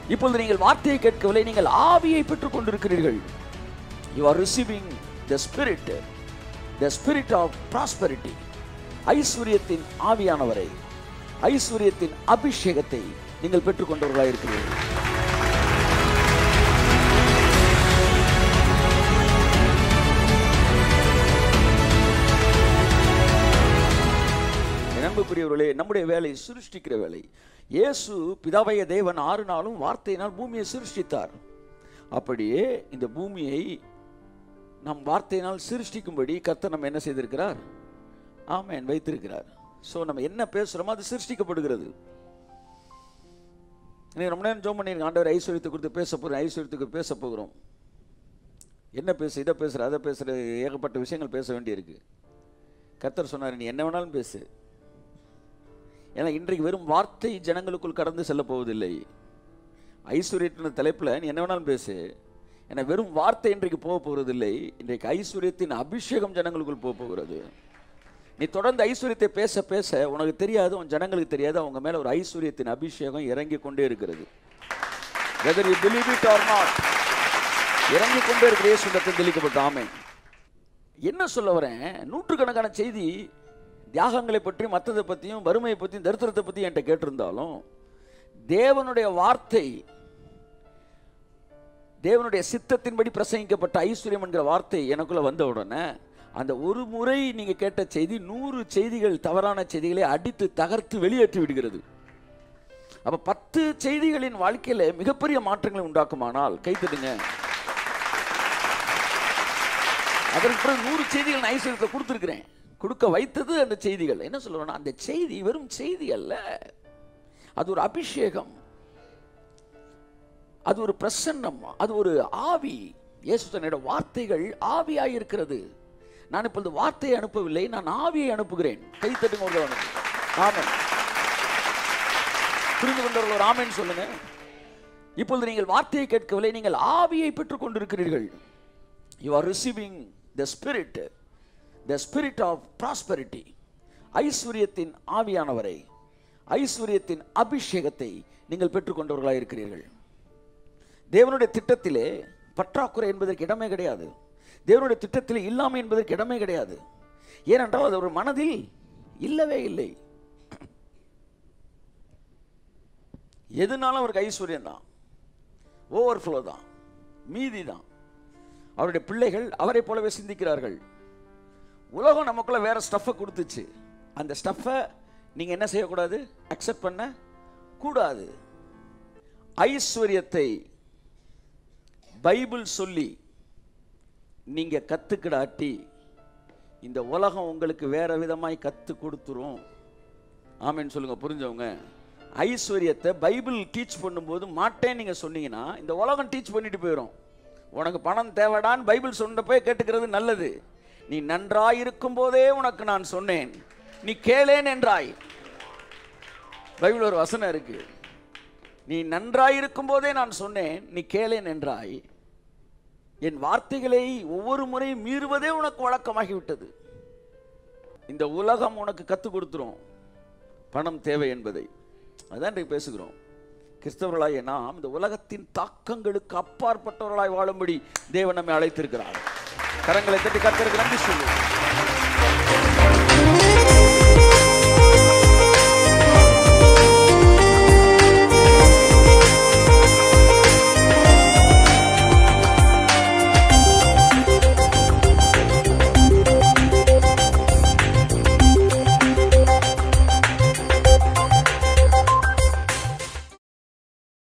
இப்பொழுது நீங்கள் வார்த்தையை கேட்கவில்லை நீங்கள் ஆவியை பெற்றுக் கொண்டிருக்கிறீர்கள் you are receiving the spirit the spirit of prosperity ஐஸ்வர்யத்தின் ஆவியானவரை ஐஸ்வர்யத்தின் அபிஷேகத்தை நீங்கள் பெற்றுக்கொண்டவர்களாக இருக்கிறீர்கள் என் அன்புக்குரியவர்களே நம்முடைய வேலை சிருஷ்டிக்கிற வேலை இயேசு பிதாவைய தேவன் ஆறு நாளும் வார்த்தையினால் பூமியை சிருஷ்டித்தார் அப்படியே இந்த பூமியை நம் வார்த்தையினால் சிருஷ்டிக்கும்படி கர்த்தர் நம்ம என்ன செய்திருக்கிறார் ஆமென் வைத்திருக்கிறார் ஸோ நம்ம என்ன பேசுகிறோமோ அது சிருஷ்டிக்கப்படுகிறது இன்னைக்கு ரொம்ப நேரம் ஜோம் பண்ணியிருக்கேன் ஆண்டவர் ஐஸ்வர்யத்தை குறித்து பேச போகிறோம் ஐஸ்வர்யத்துக்கு பேச போகிறோம் என்ன பேசு இதை பேசுகிற அதை பேசுகிற ஏகப்பட்ட விஷயங்கள் பேச வேண்டியிருக்கு கர்த்தர் சொன்னார் நீ என்ன வேணாலும் பேசு ஏன்னா இன்றைக்கு வெறும் வார்த்தை ஜனங்களுக்குள் கடந்து செல்ல போவதில்லை ஐஸ்வர்யத்தின் தலைப்பில் நீ என்ன வேணாலும் பேசு ஏன்னா வெறும் வார்த்தை இன்றைக்கு போக போகிறதில்லை இன்றைக்கு ஐஸ்வர்யத்தின் அபிஷேகம் ஜனங்களுக்குள் போக போகிறது நீ தொடர்ந்து ஐஸ்வர்யத்தை பேச பேச உனக்கு தெரியாது உன் ஜனங்களுக்கு தெரியாது அவங்க மேல ஒரு ஐஸ்வர்யத்தின் அபிஷேகம் இறங்கி கொண்டே இருக்கிறது whether you believe it or not இறங்கி கொண்டே இருக்கிற இயேசுடத்தில் தெளிக்கப்பட்ட ஆமென் என்ன சொல்ல வரேன் நூற்றுக்கணக்கான செய்தி தியாகங்களை பற்றி மற்றதை பற்றியும் வறுமையை பற்றியும் தரித்திரத்தை பற்றியும் என்கிட்ட கேட்டிருந்தாலும் தேவனுடைய வார்த்தை தேவனுடைய சித்தத்தின்படி பிரசங்கிக்கப்பட்ட ஐஸ்வர்யம் என்கிற வார்த்தை எனக்குள்ள வந்த உடனே அந்த ஒரு முறை நீங்க கேட்ட செய்தி நூறு செய்திகள் தவறான செய்திகளை அடித்து தகர்த்து வெளியேற்றி விடுகிறது அப்ப பத்து செய்திகளின் வாழ்க்கையில மிகப்பெரிய மாற்றங்களை உண்டாக்குமானால் கைத்தட்டுங்க அதற்கு பிறகு நூறு செய்திகள் நான் ஐஸ்வர்யத்தை கொடுத்துருக்கிறேன் கொடுக்க வைத்தது அந்த செய்திகள் என்ன சொல்லுவேன்னா அந்த செய்தி வெறும் செய்தி அல்ல அது ஒரு அபிஷேகம் அது ஒரு பிரசன்னம் அது ஒரு ஆவி இயேசு தன்னுடைய வார்த்தைகள் ஆவியாய் இருக்கிறது நான் இப்பொழுது வார்த்தையை அனுப்பவில்லை நான் ஆவியை அனுப்புகிறேன் கை தட்டுங்க ஒருத்தவனுக்கு ஆமென் புரிந்து கொண்டவர்கள் ஒரு ஆமென் சொல்லுங்க இப்பொழுது நீங்கள் வார்த்தையை கேட்கவில்லை நீங்கள் ஆவியை பெற்றுக் கொண்டிருக்கிறீர்கள் you are receiving the spirit the spirit of prosperity ஐஸ்வர்யத்தின் ஆவியானவரை ஐஸ்வர்யத்தின் அபிஷேகத்தை நீங்கள் பெற்றுக்கொண்டவர்களாக இருக்கிறீர்கள் தேவனுடைய திட்டத்திலே பற்றாக்குறை என்பதற்கு இடமே கிடையாது தேவனுடைய திட்டத்தில் இல்லாமை என்பதற்கு இடமே கிடையாது ஏனென்றால் அது ஒரு மனதில் இல்லவே இல்லை எதுனாலும் அவருக்கு ஐஸ்வர்யம் தான் ஓவர்ஃப்ளோ தான் மீதி தான் அவருடைய பிள்ளைகள் அவரை போலவே சிந்திக்கிறார்கள் உலகம் நமக்குள்ள வேற ஸ்டஃப்பை கொடுத்துச்சு அந்த ஸ்டஃப்பை நீங்க என்ன செய்யக்கூடாது அக்செப்ட் பண்ண கூடாது ஐஸ்வர்யத்தை பைபிள் சொல்லி நீங்க கத்துக்கிடாட்டி இந்த உலகம் உங்களுக்கு வேற விதமாய் கத்து கொடுத்துரும் ஆமென்னு சொல்லுங்க புரிஞ்சவங்க ஐஸ்வர்யத்தை பைபிள் டீச் பண்ணும்போது மாட்டேன் நீங்க சொன்னீங்கன்னா இந்த உலகம் டீச் பண்ணிட்டு போயிடும் உனக்கு பணம் தேவைடான்னு பைபிள் சொன்னப்போ கேட்டுக்கிறது நல்லது நீ நன்றாய் இருக்கும் போதே உனக்கு நான் சொன்னேன் நீ கேளேன் என்றாய் பைபிள் ஒரு வசனம் இருக்கு நீ நன்றாய் இருக்கும் போதே நான் சொன்னேன் நீ கேளேன் என்றாய் என் வார்த்தைகளை ஒவ்வொரு முறையும் மீறுவதே உனக்கு வழக்கமாகிவிட்டது இந்த உலகம் உனக்கு கற்றுக் கொடுத்துரும் பணம் தேவை என்பதை அதான் இன்றைக்கு பேசுகிறோம் கிறிஸ்தவர்களாகிய நாம் இந்த உலகத்தின் தாக்கங்களுக்கு அப்பாற்பட்டவர்களாய் வாழும்படி தேவன் நம்மை அழைத்திருக்கிறார் கரங்களை தட்டி கத்தருக்கு நன்றி சொல்லுவோம்